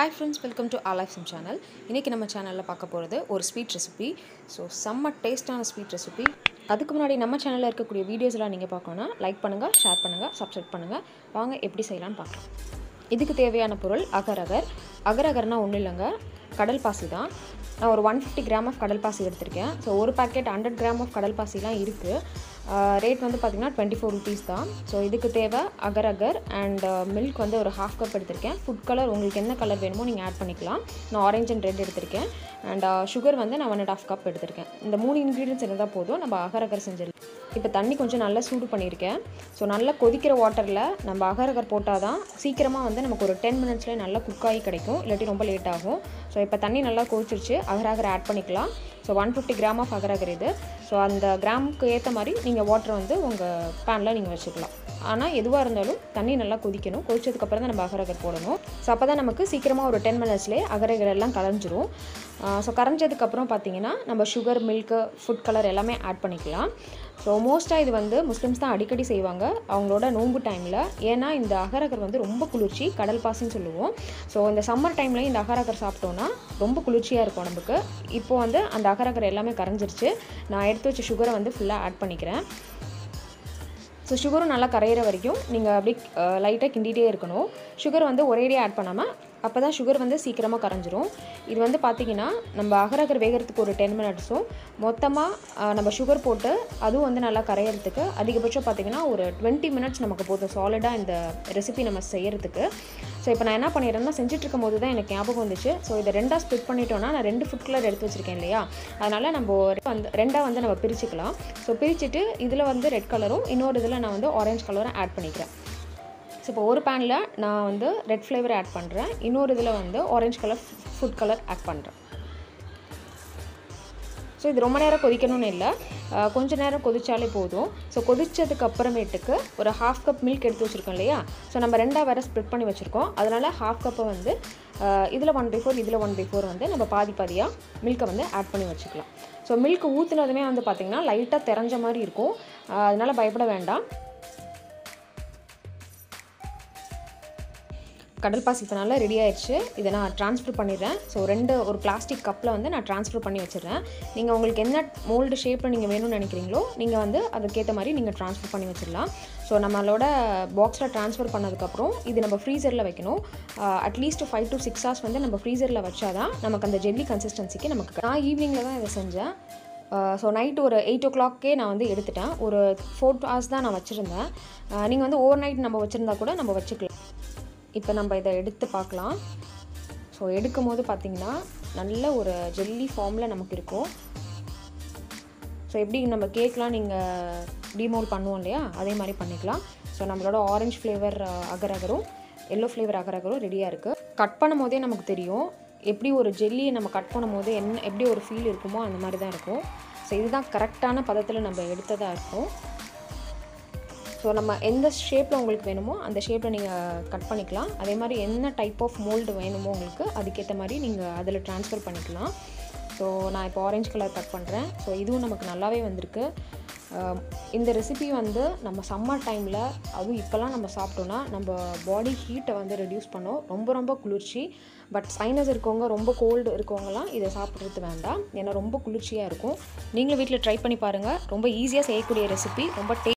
hi friends welcome to ஆலைஃப் சிம் channel இன்றைக்கி நம்ம சேனலில் பார்க்க போகிறது ஒரு ஸ்வீட் ரெசிபி ஸோ செம்ம டேஸ்ட்டான ஸ்வீட் ரெசிபி அதுக்கு முன்னாடி நம்ம சேனலில் இருக்கக்கூடிய வீடியோஸ்லாம் நீங்கள் பார்க்கணுன்னா லைக் பண்ணுங்கள் ஷேர் பண்ணுங்கள் சப்ஸ்கிரைப் பண்ணுங்கள் வாங்க எப்படி செய்யலாம்னு பார்க்கலாம் இதுக்கு தேவையான பொருள் அகரகர் அகரகர்னால் ஒன்றும் இல்லைங்க கடல் பாசி தான் நான் ஒரு ஒன் ஃபிஃப்டி கிராம் ஆஃப் கடல் பாசி எடுத்திருக்கேன் ஸோ ஒரு பேக்கெட் ஹண்ட்ரட் கிராம் ஆஃப் கடல் பாசிலாம் இருக்குது ரேட் வந்து பார்த்திங்கன்னா டுவெண்ட்டி ஃபோர் ருபீஸ் தான் ஸோ இதுக்கு தேவை அகர் அகர் அண்ட் மில்க் வந்து ஒரு ஹாஃப் கப் எடுத்திருக்கேன் ஃபுட் கலர் உங்களுக்கு என்ன கலர் வேணுமோ நீங்கள் ஆட் பண்ணிக்கலாம் நான் ஆரஞ்ச் அண்ட் ரெட் எடுத்திருக்கேன் அண்ட் சுகர் வந்து நான் ஒன் அண்ட் ஹாஃப் கப் எடுத்திருக்கேன் இந்த மூணு இன்க்ரீடியன்ஸ் இருந்தால் போதும் நம்ம அகர் அகர் செஞ்சிடலாம் இப்போ தண்ணி கொஞ்சம் நல்லா சூடு பண்ணியிருக்கேன் ஸோ நல்லா கொதிக்கிற வாட்டரில் நம்ம அகர் அகர் போட்டால் தான் சீக்கிரமாக வந்து நமக்கு ஒரு டென் மினிட்ஸில் நல்லா குக் ஆகி கிடைக்கும் இல்லாட்டி ரொம்ப லேட் ஆகும் ஸோ இப்போ தண்ணி நல்லா கொதிச்சிருச்சு அகர் அகர் ஆட் பண்ணிக்கலாம் so one fifty gram of agar agar இது ஸோ அந்த கிராமுக்கு ஏற்ற மாதிரி நீங்கள் வாட்டர் வந்து உங்கள் பேனில் நீங்கள் வச்சுக்கலாம் ஆனால் எதுவாக இருந்தாலும் தண்ணி நல்லா கொதிக்கணும் கொதிச்சதுக்கப்புறம் தான் நம்ம அகரகர் போடணும் ஸோ அப்போ தான் நமக்கு சீக்கிரமாக ஒரு டென் மினிட்ஸ்லேயே அகரகர் எல்லாம் கரைஞ்சிரும் ஸோ கரைஞ்சதுக்கப்புறம் பார்த்தீங்கன்னா நம்ம சுகர் மில்க்கு ஃபுட் கலர் எல்லாமே ஆட் பண்ணிக்கலாம் ஸோ மோஸ்ட்டாக இது வந்து முஸ்லிம்ஸ் தான் அடிக்கடி செய்வாங்க அவங்களோட நோன்பு டைமில் ஏன்னா இந்த அகரகர் வந்து ரொம்ப குளிர்ச்சி கடல் பாசின்னு சொல்லுவோம் ஸோ இந்த சம்மர் டைமில் இந்த அகரகர் சாப்பிட்டோன்னா ரொம்ப குளிர்ச்சியாக இருக்கும் நமக்கு இப்போ வந்து அந்த அகரகர் எல்லாமே கரைஞ்சிருச்சு நான் எடுத்து வச்ச சுகரை வந்து ஃபுல்லாக ஆட் பண்ணிக்கிறேன் ஸோ சுகரும் நல்லா கரையிற வரைக்கும் நீங்கள் அப்படியே லைட்டாக கிண்டிகிட்டே இருக்கணும் சுகர் வந்து ஒரேடியாக ஆட் பண்ணாமல் அப்போ தான் சுகர் வந்து சீக்கிரமாக கரைஞ்சிரும் இது வந்து பார்த்திங்கன்னா நம்ம அகரகர் வேகிறதுக்கு ஒரு டென் மினிட்ஸும் மொத்தமாக நம்ம சுகர் போட்டு அதுவும் வந்து நல்லா கரையிறதுக்கு அதிகபட்சம் பார்த்திங்கன்னா ஒரு டுவெண்ட்டி மினிட்ஸ் நமக்கு போதும் சாலிடாக இந்த ரெசிபி நம்ம செய்கிறதுக்கு ஸோ இப்போ நான் என்ன பண்ணிடுறேன்னா செஞ்சுட்டு இருக்கும் போது தான் எனக்கு ஞாபகம் வந்துச்சு ஸோ இதை ரெண்டாக ஸ்ப்ளிட் பண்ணிட்டோன்னா நான் ரெண்டு ஃபுட் கலர் எடுத்து வச்சுருக்கேன் இல்லையா அதனால் நம்ம வந்து ரெண்டாக வந்து நம்ம பிரிச்சுக்கலாம் ஸோ பிரிச்சுட்டு இதில் வந்து ரெட் கலரும் இன்னொரு இதில் நான் வந்து ஆரஞ்ச் கலரும் ஆட் பண்ணிக்கிறேன் ஸோ இப்போ ஒரு பேனில் நான் வந்து ரெட் ஃப்ளேவர் ஆட் பண்ணுறேன் இன்னொரு இதில் வந்து orange colour food colour add பண்ணுறேன் ஸோ இது ரொம்ப நேரம் கொதிக்கணும்னு இல்லை கொஞ்சம் நேரம் கொதிச்சாலே போதும் ஸோ கொதிச்சதுக்கு அப்புறமேட்டுக்கு ஒரு ஹாஃப் கப் மில்க் எடுத்து வச்சுருக்கோம் இல்லையா ஸோ நம்ம ரெண்டாக வேறு ஸ்ப்ளிட் பண்ணி வச்சுருக்கோம் அதனால் ஹாஃப் கப்பை வந்து இதில் ஒன் பை ஃபோர் இதில் ஒன் பை ஃபோர் வந்து நம்ம பாதி பாதியாக மில்கை வந்து ஆட் பண்ணி வச்சுக்கலாம் ஸோ மில்க் ஊற்றுனதுமே வந்து பார்த்திங்கன்னா லைட்டாக தெரிஞ்ச மாதிரி இருக்கும் அதனால் பயப்பட வேண்டாம் கடல் பாசி இப்போ நல்லா ரெடி ஆயிடுச்சு இதை நான் ட்ரான்ஸ்ஃபர் பண்ணிடுறேன் ஸோ ரெண்டு ஒரு பிளாஸ்டிக் கப்பில் வந்து நான் ட்ரான்ஸ்ஃபர் பண்ணி வச்சிடுறேன் நீங்கள் உங்களுக்கு என்ன மோல்டு ஷேப்பில் நீங்கள் வேணும்னு நினைக்கிறீங்களோ நீங்கள் வந்து அதுக்கேற்ற மாதிரி நீங்கள் ட்ரான்ஸ்ஃபர் பண்ணி வச்சிடலாம் ஸோ நம்மளோட பாக்ஸில் ட்ரான்ஸ்ஃபர் பண்ணதுக்கப்புறம் இது நம்ம ஃப்ரீசரில் வைக்கணும் at least five to six hours வந்து நம்ம ஃப்ரீசரில் வச்சாதான் நமக்கு அந்த ஜெல்லி கன்சிஸ்டன்சிக்கு நமக்கு நான் ஈவினிங்கில் தான் இதை செஞ்சேன் ஸோ நைட் ஒரு எயிட் ஓ கிளாக்கே நான் வந்து எடுத்துட்டேன் ஒரு ஃபோர் ஹவர்ஸ் தான் நான் வச்சுருந்தேன் நீங்கள் வந்து ஓவர் நைட் நம்ம வச்சுருந்தா கூட நம்ம வச்சுக்கலாம் இப்போ நம்ம இதை எடுத்து பார்க்கலாம் ஸோ எடுக்கும் போது பார்த்திங்கன்னா நல்ல ஒரு ஜெல்லி ஃபார்மில் நமக்கு இருக்கும் ஸோ எப்படி நம்ம கேக்லாம் நீங்கள் டிமோல் பண்ணுவோம் இல்லையா அதே மாதிரி பண்ணிக்கலாம் ஸோ நம்மளோட ஆரஞ்ச் ஃப்ளேவர் அகரகரும் எல்லோ ஃப்ளேவர் அகரகரும் ரெடியாக இருக்குது கட் பண்ணும் போதே நமக்கு தெரியும் எப்படி ஒரு ஜெல்லியை நம்ம கட் பண்ணும் போது என்ன எப்படி ஒரு ஃபீல் இருக்குமோ அந்த மாதிரி தான் இருக்கும் ஸோ இதுதான் கரெக்டான பதத்தில் நம்ம எடுத்ததாக இருக்கும் ஸோ நம்ம எந்த ஷேப்பில் உங்களுக்கு வேணுமோ அந்த ஷேப்பில் நீங்கள் கட் பண்ணிக்கலாம் அதே மாதிரி என்ன டைப் ஆஃப் மோல்டு வேணுமோ உங்களுக்கு அதுக்கேற்ற மாதிரி நீங்கள் அதில் ட்ரான்ஸ்ஃபர் பண்ணிக்கலாம் ஸோ நான் இப்போ ஆரஞ்சு கலர் கட் பண்ணுறேன் ஸோ இதுவும் நமக்கு நல்லாவே வந்திருக்கு இந்த ரெசிபி வந்து நம்ம சம்மர் டைமில் அதுவும் இப்போல்லாம் நம்ம சாப்பிட்டோன்னா நம்ம பாடி ஹீட்டை வந்து ரெடியூஸ் பண்ணோம் ரொம்ப ரொம்ப குளிர்ச்சி பட் சைனஸ் இருக்கவங்க ரொம்ப கோல்டு இருக்கவங்கலாம் இதை சாப்பிட்றது வேண்டாம் ஏன்னா ரொம்ப குளிர்ச்சியாக இருக்கும் நீங்களும் வீட்டில் ட்ரை பண்ணி பாருங்கள் ரொம்ப ஈஸியாக செய்யக்கூடிய ரெசிபி ரொம்ப டே